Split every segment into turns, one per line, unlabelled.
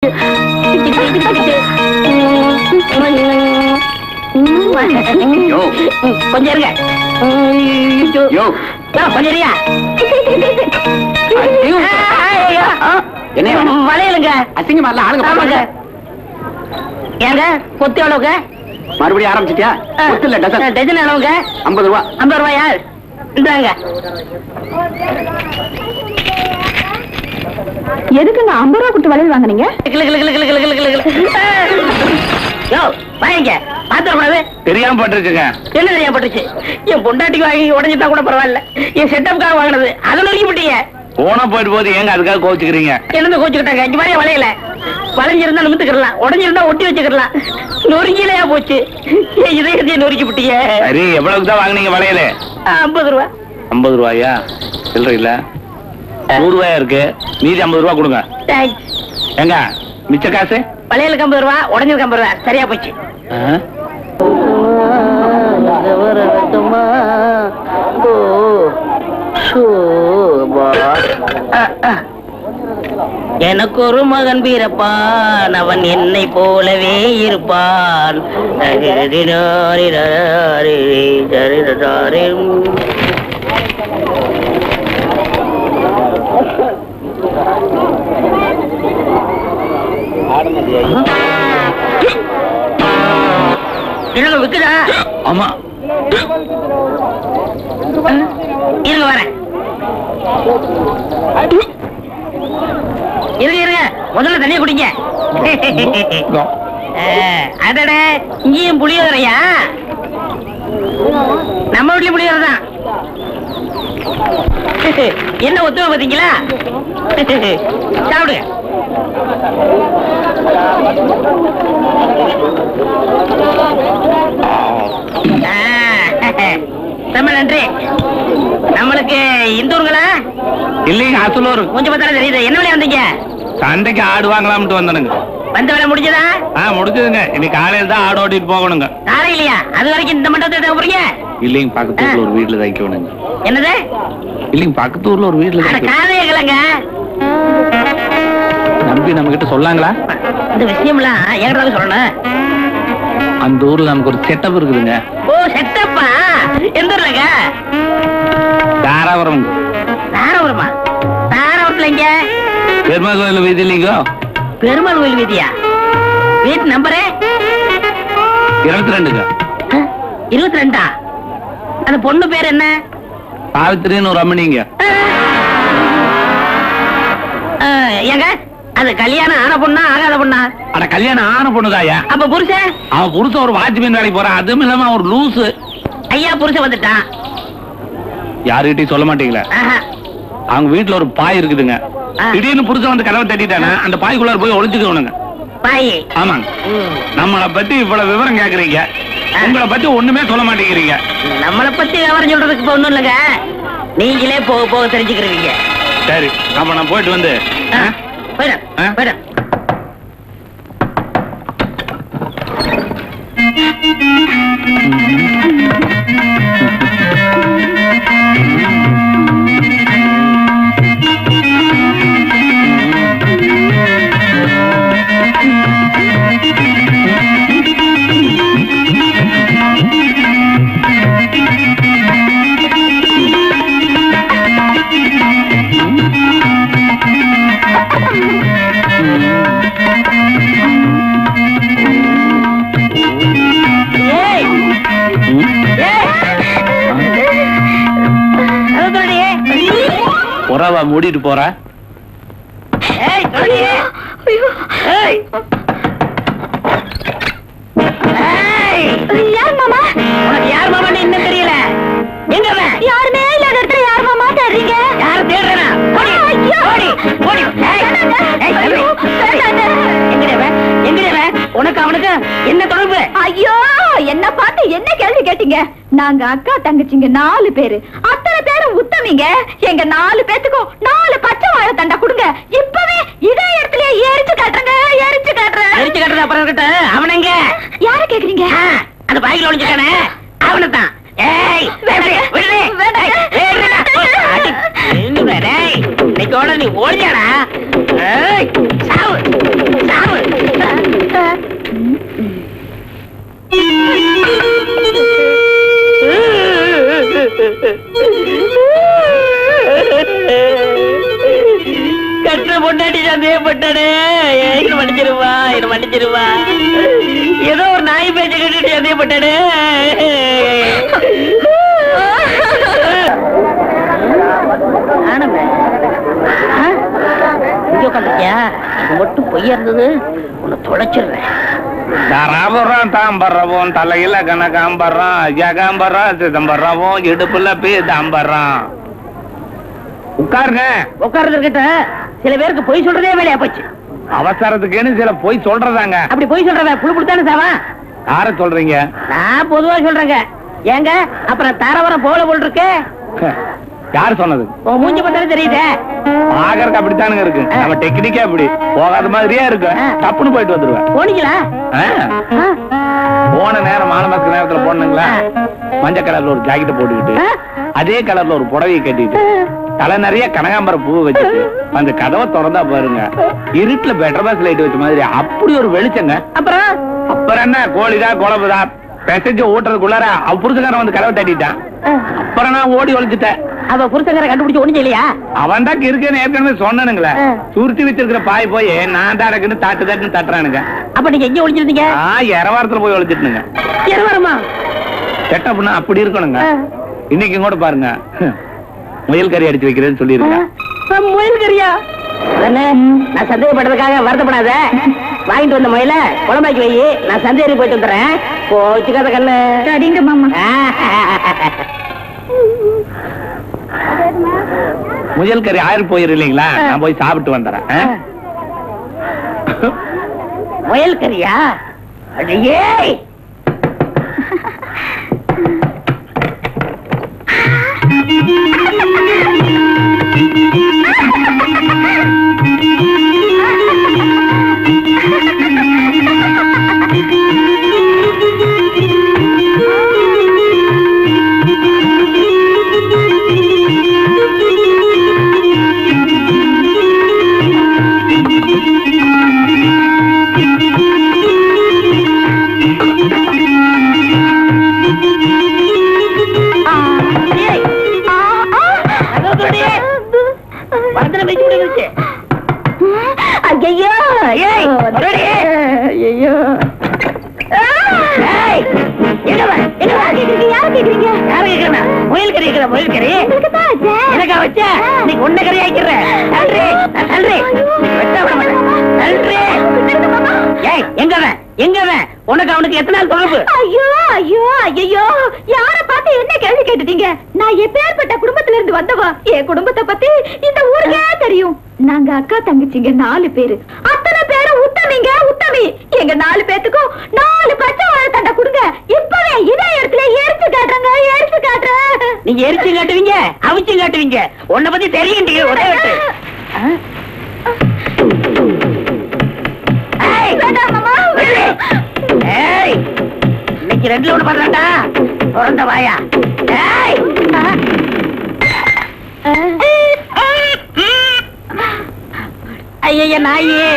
யோ.
கொஞ்சம் இருங்க
யோ.
யோ, கொஞ்சம் இருங்க
ஐயோ.
ஐயோ.
என்ன வேணும்?
வளையலுங்க
அசிங்கமா இல்ல ஆளுங்க
ஆமாங்க
பாருங்க.
ஏங்க கொத்து எவ்வளவுங்க
மறுபடியும் ஆரம்பிச்சிட்டியா ஒத்து இல்ல டசன்
டஜன் எவ்வளவுங்க
ஐம்பது ரூபா
ஐம்பது ரூபாயா இந்தாங்க
எதுக்குங்க ஐம்பது ரூபா கொடுத்து வளையல் வாங்குனீங்க
கிளு, கிளு, கிளு, கிளு, கிளு, கிளு, கிளு, கிளு. யோ வாங்க பாத்துக்கூடாது
தெரியாம போட்டிருக்குங்க
என்ன தெரியாம பட்டுச்சு என் பொண்டாட்டிக்கு வாங்கி உடஞ்சிட்டா கூட பரவாயில்ல என் செட்டப்புக்காக வாங்கினது அதை நொறுக்கி விட்டீங்க
போனா போயிட்டு போது ஏங்க அதுக்காக கோச்சுக்கிறீங்க
என்னது கோச்சுக்கிட்டாங்க இங்க மாதிரி வளையல வளைஞ்சிருந்தா நிமித்துக்கிடலாம் உடஞ்சிருந்தா ஒட்டி வச்சுக்கிடலாம் நொறுங்கிலையா போச்சு என் இதயத்தையே நொறுக்கி விட்டீங்க
சரி எவ்வளவுக்கு தான் வாங்குனீங்க வளையல
ஐம்பது ரூபா
ஐம்பது ரூபாயா சில்லற இல்ல நூறு ரூபாயா இருக்கு மீதி ஐம்பது ரூபா கொடுங்க
தேங்க்ஸ்
ஏங்க மிச்ச காசு
வளையலுக்கு ஐம்பது ரூபா உடஞ்சிருக்கு ஐம்பது ரூபா சரியா போச்சு
ஆ?
எனக்கு ஒரு மகன் பிறப்பான் அவன் என்னை போலவே இருப்பான் என்னங்க விக்குதா
ஆமா
இருங்க வரேன் இருங்க இருங்க முதல்ல தண்ணி குடிங்க அடட இங்கேயும் புளியோதரையா நம்ம வீட்லயும் புளியோதரை தான் என்ன ஒத்துமை பாத்தீங்களா சாப்பிடுங்க ஆ, ரொம்ப நன்றி நம்மளுக்கு இந்த ஊருங்களா
இல்லைங்க அசலூர்
கொஞ்சம் பார்த்தாலும் தெரியுது என்ன வழியா வந்தீங்க
சண்டைக்கு ஆடு வாங்கலாம்னு வந்தனுங்க
வந்த வேலை முடிஞ்சதா
ஆ முடிஞ்சதுங்க இன்னைக்கு காலையில தான் ஆடு ஓட்டிட்டு போகணுங்க
காரை இல்லையா அது வரைக்கும் இந்த மண்டபத்தை எடுக்க போறீங்க
இல்லைங்க பக்கத்து ஊர்ல ஒரு வீட்டுல தைக்கணுங்க
என்னது
இல்லைங்க பக்கத்து ஊர்ல ஒரு வீட்டுல
அட
தைக்கணும்
காதையே கிளங்க
நம்பி நம்ம கிட்ட சொல்லாங்களா
இந்த விஷயம்லாம் எங்கிட்ட சொல்லணும்
அந்த ஊர்ல நமக்கு ஒரு செட்டப் இருக்குதுங்க
ஓ செட்டப்பா எந்த ஊர்லங்க
தாராபுரம்
தாராபுரமா தாராபுரத்துல எங்க
பெருமாள் கோயில் வீதி இல்லைங்க
பெருமாள் கோயில் வீதியா வீட்டு நம்பரு
இருபத்தி ரெண்டுங்க
இருபத்தி ரெண்டா அந்த பொண்ணு பேர் என்ன
சாவித்திரின்னு ஒரு அம்மனிங்க
ஆ, ஏங்க அது கல்யாணம் ஆன பொண்ணா ஆகாத பொண்ணா
அட கல்யாணம் ஆன பொண்ணுதாயா
அப்ப புருஷன்
அவன் புருஷன் ஒரு வாட்ச்மேன் வேலைக்கு போறான் அதுவும் இல்லாம அவன் ஒரு லூசு
ஐயா புருஷன் வந்துட்டான்
யாருகிட்டயும் சொல்ல மாட்டீங்களா
ஆஹா.
அவங்க வீட்டுல ஒரு பாய் இருக்குதுங்க
ஆ.
திடீர்னு புருஷன் வந்து கதவை தட்டிட்டானா அந்த பாய்க்குள்ளார போய் ஒளிஞ்சுக்கணுங்க
பாய்
ஆமாங்க
ம்.
நம்மளை பத்தி இவ்வளவு விவரம் கேக்குறீங்க
ஆ.
உங்களை பத்தி ஒண்ணுமே சொல்ல மாட்டேங்கிறீங்க
நம்மளை பத்தி விவரம் சொல்றதுக்கு இப்ப ஒண்ணும் இல்லைங்க நீங்களே போக போக தெரிஞ்சுக்கிறீங்க
சரி அப்ப நான் போயிட்டு வந்து
ஆ,
ஆ?
போயிடும்
ஆ?
போயிடும் ஏய் ஏய் அது தொடடி
புறவா மூடிட்டு போற
ஏய் தொடடி ஏய் ஏய்
யார் மாமா
உனக்கு யார் மாமான்னு இன்னும் தெரியல எங்க அவன்
யாருமே இல்லாத இடத்துல யார் மாமா தேடுறீங்க
யார் தேடுறா ஓடி
ஐயோ!
ஓடி ஓடி ஏய்,
வேண்டாங்க.
ஏய்,
ஐயோ,
தம்பி.
வேண்டாங்க.
எங்கடி அவன்? எங்கடி அவன்? உனக்கு அவனுக்கு என்ன தொடர்பு
ஐயோ என்ன பார்த்து என்ன கேள்வி கேட்டீங்க நாங்க அக்கா தங்கச்சிங்க நாலு பேரு அத்தனை பேரும் உத்தமிங்க எங்க நாலு பேத்துக்கும் நாலு பச்சை வாழை தண்டை கொடுங்க இப்பவே இதே இடத்துல எரிச்சு காட்டுறேங்க எரிச்சு காட்டுறேன்
எரிச்சு கட்டுறது அப்புறம் இருக்கட்டும் அவனங்க
யார கேக்குறீங்க
அந்த பாய்க்குள்ள ஒளிஞ்சுக்கானே அவனைத்தான் ஏய்
வேண்டாங்க.
விடுறே
வேண்டாங்க.
இன்னைக்கோட நீ ஓடியாடா ஏய் சாவு சாவு சந்தேகப்பட்டனே இது மன்னிச்சிருவா இது மன்னிச்சிருவா ஏதோ ஒரு நாய் பேச்ச கேட்டுட்டு சந்தேகப்பட்டனே ஆனந்த இங்க உட்காந்துருக்கியா இது மட்டும் பொய்யா இருந்தது உன்னை தொலைச்சிடுறேன்
தராபுரம் தாம்பரம் தலையில கனகாம்பரம் ஜகாம்பரம் சிதம்பரம் இடுப்புல பீதாம்பரம் உட்காருங்க
உட்கார்ந்து இருக்கட்ட சில பேருக்கு பொய் சொல்றதே வேலையா போச்சு
அவசரத்துக்குன்னு சில போய் சொல்றதாங்க
அப்படி பொய் சொல்றவன் புழு புடுத்தானே சாவான்
யார சொல்றீங்க
நான் பொதுவா சொல்றேங்க ஏங்க அப்புறம் தாரவரம் போல போல் இருக்கு
யார் சொன்னது
உன் மூஞ்சி பார்த்தாலே தெரியுதே
ஆகறதுக்கு அப்படித்தானுங்க இருக்கு நம்ம டெக்னிக்கே அப்படி போகாத மாதிரியே இருக்கு
ஆ.
தப்புன்னு போயிட்டு வந்துருவேன்
போனீங்களா
ஆ.
ஆ.
போன நேரம் மாலமாசு நேரத்துல போனீங்களா மஞ்சள் கலர்ல ஒரு ஜாக்கெட் போட்டுக்கிட்டு
ஆ.
அதே கலர்ல ஒரு புடவையை கட்டிட்டு தலை நிறைய கனகாம்பர பூ வச்சுட்டு அந்த கதவை திறந்தா பாருங்க இருட்டுல பெட்டர் பாஸ் லைட் வச்ச மாதிரி அப்படி ஒரு வெளிச்சங்க
அப்புறம்
அப்புறம் என்ன கோழிதா குழம்புதா பெசஞ்சு ஊட்டுறதுக்குள்ளார அவ புருஷக்காரன் வந்து கதவை தட்டிட்டான் அப்புறம் நான் ஓடி ஒழிச்சிட்டேன்
அவ புருஷங்கரை கண்டுபிடிச்சு ஒண்ணும் இல்லையா
அவன் தான் இருக்குன்னு ஏற்கனவே சொன்னானுங்களே
ஆ.
சுருட்டி வச்சிருக்கிற பாய் போய் நான் தான் எனக்குன்னு தாட்டு தாட்டுன்னு தட்டுறானுங்க
அப்ப நீங்க எங்க ஒளிஞ்சிருந்தீங்க
ஆ இரவாரத்துல போய் ஒழிச்சிட்டுனுங்க
வருமா
செட்டப்னா அப்படி இருக்கணுங்க இன்னைக்கு கூட பாருங்க முயல் கறி அடிச்சு வைக்கிறேன்னு சொல்லியிருக்கேன்
முயல் கறியா அண்ணே, நான் சந்தேகப்படுறதுக்காக வருத்தப்படாத வாங்கிட்டு வந்த முயல குழம்பாக்கி வை நான் சந்தேகி போயிட்டு வந்துடுறேன் போச்சுக்காத கண்ணு
அடிங்க மாமா
முயல் கறி ஆயிரம் போயிரு இல்லைங்களா நான் போய் சாப்பிட்டு வந்துடுறேன் ஆ?
முயல் கறியா அடியே ஏய், கதவு திறடி. வரதுல வச்சு விடுச்சு
ஐயோ
ஏய், வரடி.
ஐயோ
ஏய், எங்க வா, எங்க வா.
யார கேக்குறீங்க
யாரை கேக்குறா? முயல் கறி கேக்குறா, முயல் கறி
உங்களுக்கு தான் ஆச்சே.
எனக்கா வச்ச நீ ஒன்ன கறி ஆக்கிறேன் நன்றி நன்றி வெட்ட விட மாட்டேன் நன்றி
விட்டுடுங்க மாமா.
ஏய் எங்க அவன் எங்க அவன் உனக்கு அவனுக்கு எத்தனை நாள் தொடர்பு
ஐயோ ஐயோ ஐயோ யார பார்த்து என்ன கேள்வி கேட்டுட்டீங்க நான் எப்பேற்பட்ட குடும்பத்துல இருந்து வந்தவா என் குடும்பத்தை பத்தி இந்த ஊருக்கே தெரியும் நாங்க அக்கா தங்கச்சிங்க நாலு பேரு அத்தனை பேரும் உத்தமிங்க உத்தமி எங்க நாலு பேத்துக்கும் நாலு பச்சை வாழை தண்டை கொடுங்க இப்பவே இதே இடத்துல எரிச்சு காட்டுறேங்க எரிச்சு காட்டுறேன்
நீங்க எரிச்சும் காட்டுவீங்க அவிச்சும் காட்டுவீங்க உன்னை பத்தி தெரியும் ஒரே வெட்டு ஆ? ஏய்,
வேண்டாம் மாமா.
விடு. ஏய், இன்னைக்கு ரெண்டுல ஒண்ணு பண்ணலாம்டா பிறந்த வாயா ஏய் ஐய நாயே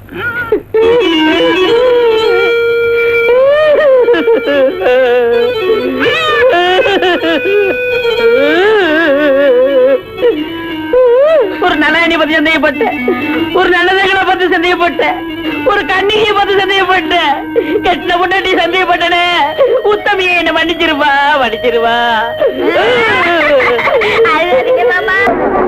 ஒரு நலாயனை பத்தி சந்தேகப்பட்டேன் ஒரு நல்லதங்களை பத்தி சந்தேகப்பட்டேன் ஒரு கண்ணியை பத்தி சந்தேகப்பட்டேன் கெட்டின பொண்டாட்டி சந்தேகப்பட்டனே உத்தமியை என்ன மன்னிச்சிருவா மன்னிச்சிருவா
அழுகாதீங்க மாமா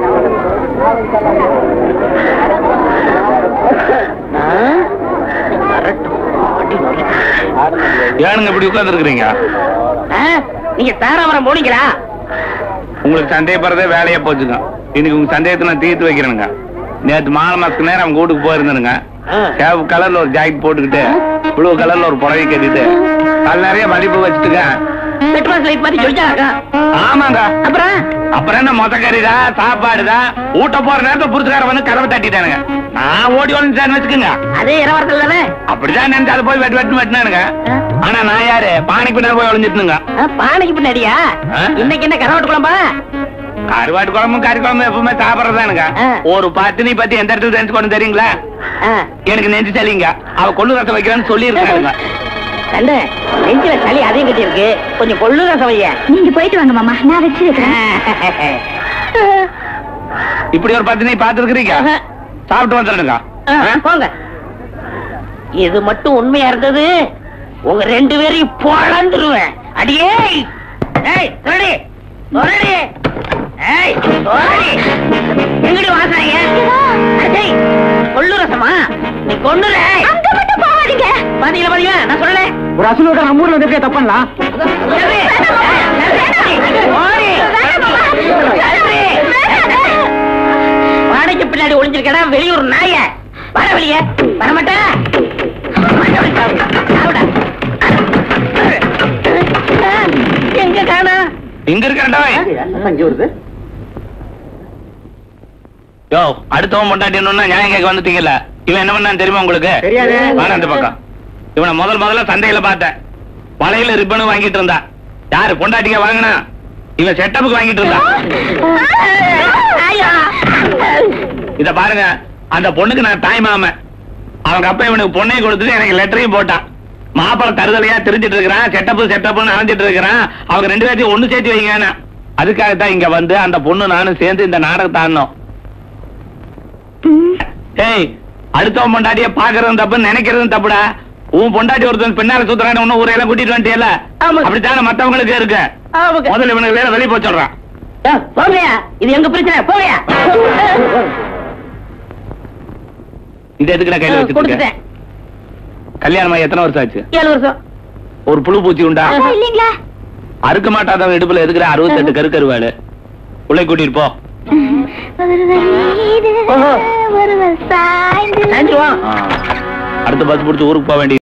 ஏனுங்க இப்படி உட்கார்ந்து இருக்கிறீங்க
ஆ? நீங்க தாராபுரம் போனீங்களா
உங்களுக்கு சந்தேகப்படுறதே வேலையா போச்சுங்க இன்னைக்கு உங்க சந்தேகத்தை நான் தீர்த்து வைக்கிறேனுங்க நேத்து மாலை மாசத்துக்கு நேரம் அவங்க வீட்டுக்கு போயிருந்தேனுங்க சேவ் கலர்ல ஒரு ஜாக்கெட் போட்டுக்கிட்டு ப்ளூ கலர்ல ஒரு புடவை கட்டிட்டு அது நிறைய மதிப்பு வச்சுட்டுங்க
பெட்ரோல் லைட் மாதிரி சொல்லிட்டாங்க
ஆமாங்க
அப்புறம்
அப்புறம் என்ன மொத்த கறிதா சாப்பாடுதா ஊட்ட போற நேரத்துல புரிச்சுக்கார வந்து கதவை தட்டிட்டானுங்க நான் ஓடி ஒளிஞ்சான்னு வச்சுக்கோங்க
அதே இரவாரத்தில் தானே
அப்படிதான் நினைச்சு அதை போய் வெட்டு வெட்டு வெட்டினானுங்க ஆனா நான் யாரு பானைக்கு பின்னாடி போய் ஒளிஞ்சிட்டுங்க
ஆ, பானைக்கு பின்னாடியா
ஆ?
இன்னைக்கு என்ன கரவாட்டு குழம்பா
கருவாட்டு குழம்பும் கறி குழம்பும் எப்பவுமே சாப்பிடறதானுங்க
ஆ.
ஒரு பத்தினி பத்தி எந்த இடத்துல தெரிஞ்சு கொண்டு தெரியுங்களா
ஆ,
எனக்கு நெஞ்சு சளிங்க அவ கொள்ளு ரசம் வைக்கிறான்னு சொல்லி இருக்காங்க
கண்டு நெஞ்சில சளி அதிகம் கட்டி இருக்கு கொஞ்சம் கொள்ளு ரசம் வைய
நீங்க போயிட்டு வாங்க மாமா நான் வச்சு வைக்கிறேன்
இப்படி ஒரு பத்தினி பாத்துருக்கீங்க சாப்பிட்டு வந்துடுங்க
ஆ, போங்க இது மட்டும் உண்மையா இருந்தது உங்க ரெண்டு பேரையும் பொழந்துருவேன் அடியே ஏய் சொல்லி சொல்லி ஏய் சொல்லி எங்கடி வாசாங்க அடேய் கொள்ளு ரசமா நீ கொண்டுற
அங்க மட்டும் போகாதீங்க
பாத்தீங்களா பாத்தீங்களா நான் சொல்லல
ஒரு அசலோட நம்ம ஊர்ல வந்து எப்படி தப்பண்ணலாம்
சொல்லு. ஓடி. வாடகைக்கு பின்னாடி ஒளிஞ்சிருக்கடா வெளியூர் நாய வர வெளிய வரமாட்டா எங்க காணா
இங்க இருக்கா
இங்க வருது
யோ அடுத்தவன் பொண்டாட்டினா நியாயம் கேட்க வந்துட்டீங்கல்ல இவன் என்ன பண்ணான்னு தெரியுமா உங்களுக்கு
தெரியாது.
வாங்க அந்த பக்கம் இவனை முதல் முதல்ல சந்தையில பார்த்தேன் வளையல ரிப்பனும் வாங்கிட்டு இருந்தா யாரு பொண்டாட்டிங்க வாங்கினா இவன் செட்டப்புக்கு வாங்கிட்டு இருந்தா இத பாருங்க அந்த பொண்ணுக்கு நான் தாய் மாமன் அவங்க அப்பா இவனுக்கு பொண்ணையும் கொடுத்துட்டு எனக்கு லெட்டரையும் போட்டான் மாப்பிள தருதலையா தெரிஞ்சிட்டு இருக்கிறான் செட்டப்பு செட்டப்னு அலைஞ்சிட்டு இருக்கிறான் அவங்க ரெண்டு பேர்த்தையும் ஒண்ணு சேர்த்து வைங்க அதுக்காகத்தான் இங்க வந்து அந்த பொண்ணு நானும் சேர்ந்து இந்த நாடகத்தை ஆடணும் ஏய் அடுத்தவன் பொண்டாட்டிய பாக்குறதும் தப்பு நினைக்கிறதும் தப்புடா உன் பொண்டாட்டி ஒருத்தன் பின்னால சுத்துறான்னு ஒன்னும் ஊரையெல்லாம் கூட்டிட்டு வந்துட்டியல
ஆமா.
அப்படித்தானே மத்தவங்களுக்கு இருக்கு முதல்ல இவனுக்கு வேற வெளியே போக சொல்றான்
போங்கயா இது எங்க பிரச்சனை போங்கயா
இந்த எதுக்கு நான் கையில வச்சுட்டு
கொடுத்துட்டேன்
கல்யாணம் ஆகி எத்தனை வருஷம் ஆச்சு
ஏழு வருஷம்
ஒரு புழு பூச்சி உண்டா
இல்லீங்களா
அறுக்க மாட்டாதவன் இடுப்புல எதுக்குற அறுபத்தெட்டு கருக்கருவாடு உள்ளே கூட்டிட்டு போ
ஒருவர் மீது
ஓஹோ.
ஒருவர் சாய்ந்து
சாயந்தரம்
அடுத்த பஸ் பிடிச்சி ஊருக்கு போக வேண்டிய